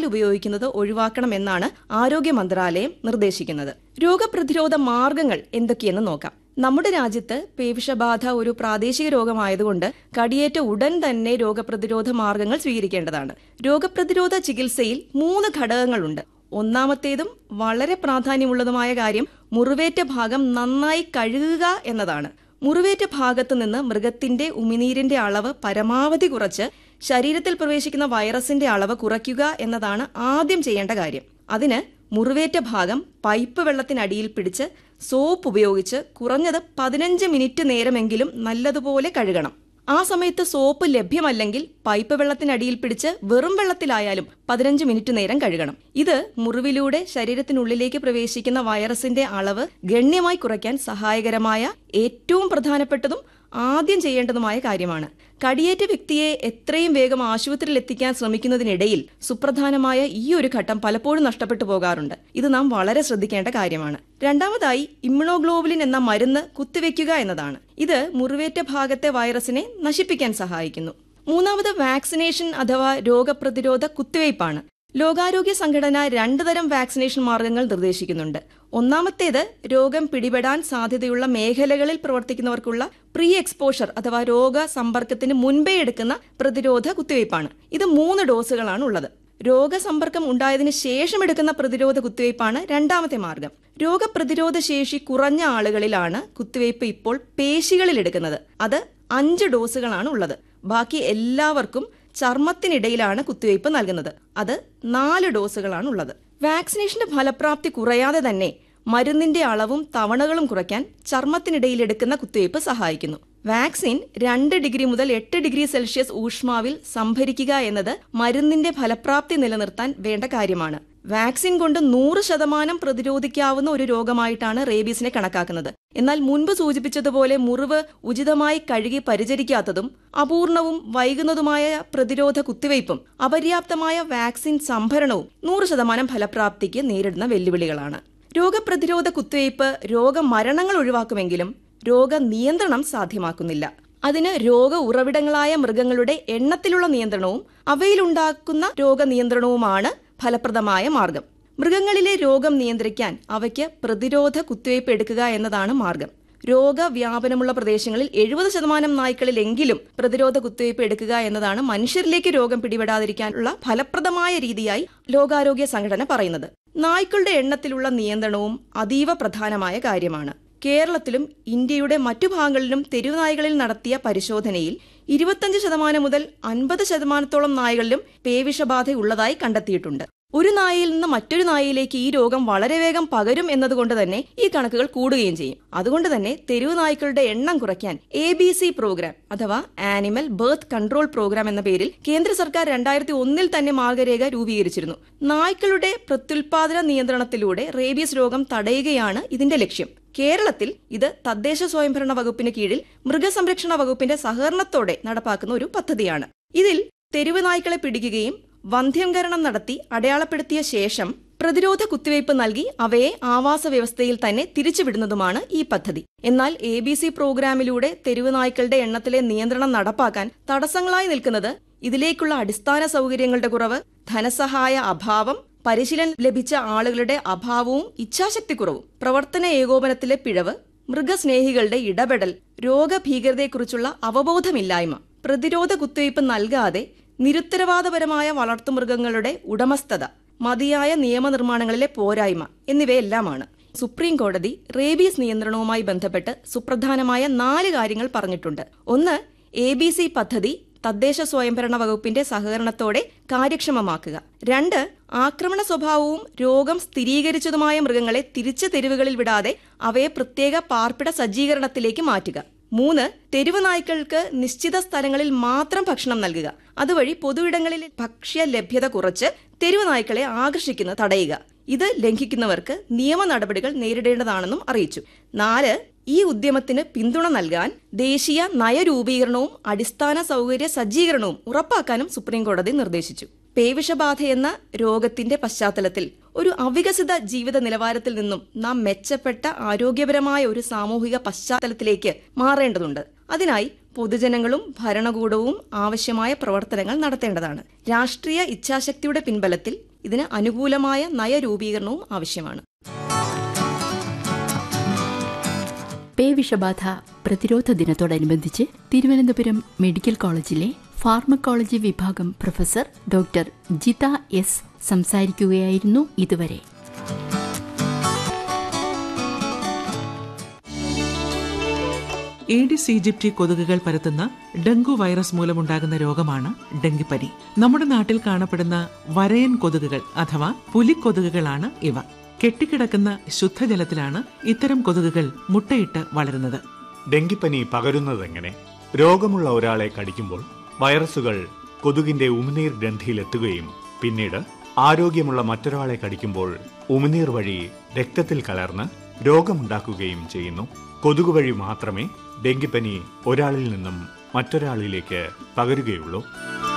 ഉപയോഗിക്കുന്നത് ഒഴിവാക്കണമെന്നാണ് ആരോഗ്യ മന്ത്രാലയം നിർദ്ദേശിക്കുന്നത് രോഗപ്രതിരോധ മാർഗങ്ങൾ എന്തൊക്കെയെന്ന് നോക്കാം നമ്മുടെ രാജ്യത്ത് പേവിഷബാധ ഒരു പ്രാദേശിക രോഗമായതുകൊണ്ട് കടിയേറ്റ ഉടൻ തന്നെ രോഗപ്രതിരോധ മാർഗങ്ങൾ സ്വീകരിക്കേണ്ടതാണ് രോഗപ്രതിരോധ ചികിത്സയിൽ മൂന്ന് ഘടകങ്ങളുണ്ട് ഒന്നാമത്തേതും വളരെ പ്രാധാന്യമുള്ളതുമായ കാര്യം മുറിവേറ്റ ഭാഗം നന്നായി കഴുകുക എന്നതാണ് മുറിവേറ്റ ഭാഗത്തു നിന്ന് മൃഗത്തിന്റെ ഉമിനീരിന്റെ അളവ് പരമാവധി കുറച്ച് ശരീരത്തിൽ പ്രവേശിക്കുന്ന വൈറസിന്റെ അളവ് കുറയ്ക്കുക എന്നതാണ് ആദ്യം ചെയ്യേണ്ട കാര്യം അതിന് മുറിവേറ്റ ഭാഗം പൈപ്പ് വെള്ളത്തിനടിയിൽ പിടിച്ച് സോപ്പ് ഉപയോഗിച്ച് കുറഞ്ഞത് പതിനഞ്ച് മിനിറ്റ് നേരമെങ്കിലും നല്ലതുപോലെ കഴുകണം ആ സമയത്ത് സോപ്പ് ലഭ്യമല്ലെങ്കിൽ പൈപ്പ് വെള്ളത്തിനടിയിൽ പിടിച്ച് വെറും വെള്ളത്തിലായാലും പതിനഞ്ച് മിനിറ്റ് നേരം കഴുകണം ഇത് മുറിവിലൂടെ ശരീരത്തിനുള്ളിലേക്ക് പ്രവേശിക്കുന്ന വൈറസിന്റെ അളവ് ഗണ്യമായി കുറയ്ക്കാൻ സഹായകരമായ ഏറ്റവും പ്രധാനപ്പെട്ടതും ആദ്യം ചെയ്യേണ്ടതുമായ കാര്യമാണ് കടിയേറ്റ വ്യക്തിയെ എത്രയും വേഗം ആശുപത്രിയിൽ എത്തിക്കാൻ ശ്രമിക്കുന്നതിനിടയിൽ സുപ്രധാനമായ ഈ ഒരു ഘട്ടം പലപ്പോഴും നഷ്ടപ്പെട്ടു പോകാറുണ്ട് ഇത് നാം വളരെ ശ്രദ്ധിക്കേണ്ട കാര്യമാണ് രണ്ടാമതായി ഇമ്മ്യൂണോഗ്ലോബുലിൻ എന്ന മരുന്ന് കുത്തിവെക്കുക എന്നതാണ് ഇത് മുറിവേറ്റ ഭാഗത്തെ വൈറസിനെ നശിപ്പിക്കാൻ സഹായിക്കുന്നു മൂന്നാമത് വാക്സിനേഷൻ അഥവാ രോഗപ്രതിരോധ കുത്തിവയ്പ്പാണ് ലോകാരോഗ്യ സംഘടന രണ്ടു തരം വാക്സിനേഷൻ മാർഗങ്ങൾ നിർദ്ദേശിക്കുന്നുണ്ട് ഒന്നാമത്തേത് രോഗം പിടിപെടാൻ സാധ്യതയുള്ള മേഖലകളിൽ പ്രവർത്തിക്കുന്നവർക്കുള്ള പ്രീ എക്സ്പോഷർ അഥവാ രോഗ സമ്പർക്കത്തിന് മുൻപേ എടുക്കുന്ന പ്രതിരോധ കുത്തിവയ്പ്പാണ് ഇത് മൂന്ന് ഡോസുകളാണ് ഉള്ളത് രോഗസമ്പർക്കം ഉണ്ടായതിനു ശേഷം എടുക്കുന്ന പ്രതിരോധ കുത്തിവയ്പ്പാണ് രണ്ടാമത്തെ മാർഗം രോഗപ്രതിരോധ ശേഷി കുറഞ്ഞ ആളുകളിലാണ് കുത്തിവയ്പ്പ് ഇപ്പോൾ പേശികളിൽ എടുക്കുന്നത് അത് അഞ്ച് ഡോസുകളാണ് ഉള്ളത് ബാക്കി എല്ലാവർക്കും ചർമ്മത്തിനിടയിലാണ് കുത്തിവയ്പ് നൽകുന്നത് അത് നാല് ഡോസുകളാണ് ഉള്ളത് വാക്സിനേഷന്റെ ഫലപ്രാപ്തി കുറയാതെ തന്നെ മരുന്നിന്റെ അളവും തവണകളും കുറയ്ക്കാൻ ചർമ്മത്തിനിടയിൽ എടുക്കുന്ന കുത്തിവയ്പ് സഹായിക്കുന്നു വാക്സിൻ രണ്ട് ഡിഗ്രി മുതൽ എട്ട് ഡിഗ്രി സെൽഷ്യസ് ഊഷ്മാവിൽ സംഭരിക്കുക എന്നത് മരുന്നിന്റെ ഫലപ്രാപ്തി നിലനിർത്താൻ വേണ്ട കാര്യമാണ് വാക്സിൻ കൊണ്ട് നൂറ് ശതമാനം പ്രതിരോധിക്കാവുന്ന ഒരു രോഗമായിട്ടാണ് റേബീസിനെ കണക്കാക്കുന്നത് എന്നാൽ മുൻപ് സൂചിപ്പിച്ചതുപോലെ മുറിവ് ഉചിതമായി കഴുകി പരിചരിക്കാത്തതും അപൂർണവും വൈകുന്നതുമായ പ്രതിരോധ കുത്തിവയ്പും അപര്യാപ്തമായ വാക്സിൻ സംഭരണവും നൂറ് ശതമാനം ഫലപ്രാപ്തിക്ക് നേരിടുന്ന വെല്ലുവിളികളാണ് രോഗപ്രതിരോധ കുത്തിവയ്പ് രോഗമരണങ്ങൾ ഒഴിവാക്കുമെങ്കിലും രോഗനിയന്ത്രണം സാധ്യമാക്കുന്നില്ല അതിന് രോഗ ഉറവിടങ്ങളായ മൃഗങ്ങളുടെ എണ്ണത്തിലുള്ള നിയന്ത്രണവും അവയിലുണ്ടാക്കുന്ന രോഗനിയന്ത്രണവുമാണ് ഫലപ്രദമായ മാർഗം മൃഗങ്ങളിലെ രോഗം നിയന്ത്രിക്കാൻ അവയ്ക്ക് പ്രതിരോധ കുത്തിവയ്പ് എടുക്കുക എന്നതാണ് മാർഗം രോഗവ്യാപനമുള്ള പ്രദേശങ്ങളിൽ എഴുപത് ശതമാനം നായ്ക്കളിലെങ്കിലും പ്രതിരോധ കുത്തിവയ്പ് എടുക്കുക എന്നതാണ് മനുഷ്യരിലേക്ക് രോഗം പിടിപെടാതിരിക്കാനുള്ള ഫലപ്രദമായ രീതിയായി ലോകാരോഗ്യ സംഘടന പറയുന്നത് നായ്ക്കളുടെ എണ്ണത്തിലുള്ള നിയന്ത്രണവും അതീവ പ്രധാനമായ കാര്യമാണ് കേരളത്തിലും ഇന്ത്യയുടെ മറ്റു ഭാഗങ്ങളിലും തെരുവുനായ്കളിൽ നടത്തിയ പരിശോധനയിൽ ഇരുപത്തഞ്ച് ശതമാനം മുതൽ അൻപത് ശതമാനത്തോളം നായകളിലും പേവിഷബാധ ഉള്ളതായി കണ്ടെത്തിയിട്ടുണ്ട് ഒരു നായയിൽ നിന്ന് മറ്റൊരു നായയിലേക്ക് ഈ രോഗം വളരെ വേഗം പകരും എന്നതുകൊണ്ട് തന്നെ ഈ കണക്കുകൾ കൂടുകയും ചെയ്യും അതുകൊണ്ട് തന്നെ തെരുവ് നായ്ക്കളുടെ എണ്ണം കുറയ്ക്കാൻ എ ബി സി പ്രോഗ്രാം അഥവാ ആനിമൽ ബർത്ത് കൺട്രോൾ പ്രോഗ്രാം എന്ന പേരിൽ കേന്ദ്ര സർക്കാർ രണ്ടായിരത്തി ഒന്നിൽ തന്നെ മാർഗരേഖ രൂപീകരിച്ചിരുന്നു നായ്ക്കളുടെ പ്രത്യുൽപാദന നിയന്ത്രണത്തിലൂടെ റേബീസ് രോഗം തടയുകയാണ് ഇതിന്റെ ലക്ഷ്യം കേരളത്തിൽ ഇത് തദ്ദേശ സ്വയംഭരണ വകുപ്പിന് കീഴിൽ മൃഗസംരക്ഷണ വകുപ്പിന്റെ സഹകരണത്തോടെ നടപ്പാക്കുന്ന ഒരു പദ്ധതിയാണ് ഇതിൽ തെരുവ് നായ്ക്കളെ പിടിക്കുകയും വന്ധ്യംകരണം നടത്തി അടയാളപ്പെടുത്തിയ ശേഷം പ്രതിരോധ കുത്തിവയ്പ് നൽകി അവയെ ആവാസ വ്യവസ്ഥയിൽ തന്നെ തിരിച്ചുവിടുന്നതുമാണ് ഈ പദ്ധതി എന്നാൽ എ ബി സി പ്രോഗ്രാമിലൂടെ തെരുവ് നായ്ക്കളുടെ എണ്ണത്തിലെ നിയന്ത്രണം നടപ്പാക്കാൻ തടസ്സങ്ങളായി നിൽക്കുന്നത് ഇതിലേക്കുള്ള അടിസ്ഥാന സൗകര്യങ്ങളുടെ കുറവ് ധനസഹായ അഭാവം പരിശീലനം ലഭിച്ച ആളുകളുടെ അഭാവവും ഇച്ഛാശക്തിക്കുറവും പ്രവർത്തന ഏകോപനത്തിലെ പിഴവ് മൃഗസ്നേഹികളുടെ ഇടപെടൽ രോഗഭീകരതയെക്കുറിച്ചുള്ള അവബോധമില്ലായ്മ പ്രതിരോധ കുത്തിവയ്പ് നൽകാതെ നിരുത്തരവാദപരമായ വളർത്തുമൃഗങ്ങളുടെ ഉടമസ്ഥത മതിയായ നിയമനിർമ്മാണങ്ങളിലെ പോരായ്മ എന്നിവയെല്ലാമാണ് സുപ്രീം കോടതി റേബീസ് നിയന്ത്രണവുമായി ബന്ധപ്പെട്ട് സുപ്രധാനമായ നാല് കാര്യങ്ങൾ പറഞ്ഞിട്ടുണ്ട് ഒന്ന് എ ബി സി പദ്ധതി തദ്ദേശ സ്വയംഭരണ വകുപ്പിന്റെ സഹകരണത്തോടെ കാര്യക്ഷമമാക്കുക രണ്ട് ആക്രമണ സ്വഭാവവും രോഗം സ്ഥിരീകരിച്ചതുമായ മൃഗങ്ങളെ തിരിച്ചു തെരുവുകളിൽ വിടാതെ അവയെ പ്രത്യേക പാർപ്പിട സജ്ജീകരണത്തിലേക്ക് മാറ്റുക മൂന്ന് തെരുവ് നായ്ക്കൾക്ക് നിശ്ചിത സ്ഥലങ്ങളിൽ മാത്രം ഭക്ഷണം നൽകുക അതുവഴി പൊതുയിടങ്ങളിൽ ഭക്ഷ്യ ലഭ്യത കുറച്ച് തെരുവ് നായ്ക്കളെ ആകർഷിക്കുന്നത് തടയുക ഇത് ലംഘിക്കുന്നവർക്ക് നിയമ നടപടികൾ നേരിടേണ്ടതാണെന്നും അറിയിച്ചു നാല് ഈ ഉദ്യമത്തിന് പിന്തുണ നൽകാൻ ദേശീയ നയരൂപീകരണവും അടിസ്ഥാന സൗകര്യ സജ്ജീകരണവും ഉറപ്പാക്കാനും സുപ്രീം കോടതി നിർദ്ദേശിച്ചു പേവിഷബാധ എന്ന രോഗത്തിന്റെ പശ്ചാത്തലത്തിൽ ഒരു അവികസിത ജീവിത നിലവാരത്തിൽ നിന്നും നാം മെച്ചപ്പെട്ട ആരോഗ്യപരമായ ഒരു സാമൂഹിക പശ്ചാത്തലത്തിലേക്ക് മാറേണ്ടതുണ്ട് അതിനായി പൊതുജനങ്ങളും ഭരണകൂടവും ആവശ്യമായ പ്രവർത്തനങ്ങൾ നടത്തേണ്ടതാണ് രാഷ്ട്രീയ ഇച്ഛാശക്തിയുടെ പിൻബലത്തിൽ ഇതിന് അനുകൂലമായ നയരൂപീകരണവും ആവശ്യമാണ് പേവിഷബാധ പ്രതിരോധ ദിനത്തോടനുബന്ധിച്ച് തിരുവനന്തപുരം മെഡിക്കൽ കോളേജിലെ ഫാർമക്കോളജി വിഭാഗം പ്രൊഫസർ ഡോക്ടർ ജിത എസ് സംസാരിക്കുകയായിരുന്നു ഇതുവരെ ഏഡിസ് ഈജിപ്റ്റി കൊതുകുകൾ പരത്തുന്ന ഡെങ്കു വൈറസ് മൂലമുണ്ടാകുന്ന രോഗമാണ് ഡെങ്കിപ്പനി നമ്മുടെ നാട്ടിൽ കാണപ്പെടുന്ന വരയൻ കൊതുകുകൾ അഥവാ പുലിക്കൊതുകുകളാണ് ഇവ കെട്ടിക്കിടക്കുന്ന ശുദ്ധജലത്തിലാണ് ഇത്തരം കൊതുകുകൾ മുട്ടയിട്ട് വളരുന്നത് ഡെങ്കിപ്പനി പകരുന്നതെങ്ങനെ രോഗമുള്ള ഒരാളെ കടിക്കുമ്പോൾ വൈറസുകൾ കൊതുകിന്റെ ഉമിനീർ ഗ്രന്ഥിയിലെത്തുകയും പിന്നീട് ആരോഗ്യമുള്ള മറ്റൊരാളെ കടിക്കുമ്പോൾ ഉമിനീർ വഴി രക്തത്തിൽ കലർന്ന് രോഗമുണ്ടാക്കുകയും ചെയ്യുന്നു കൊതുക് വഴി മാത്രമേ ഡെങ്കിപ്പനി ഒരാളിൽ നിന്നും മറ്റൊരാളിലേക്ക് പകരുകയുള്ളൂ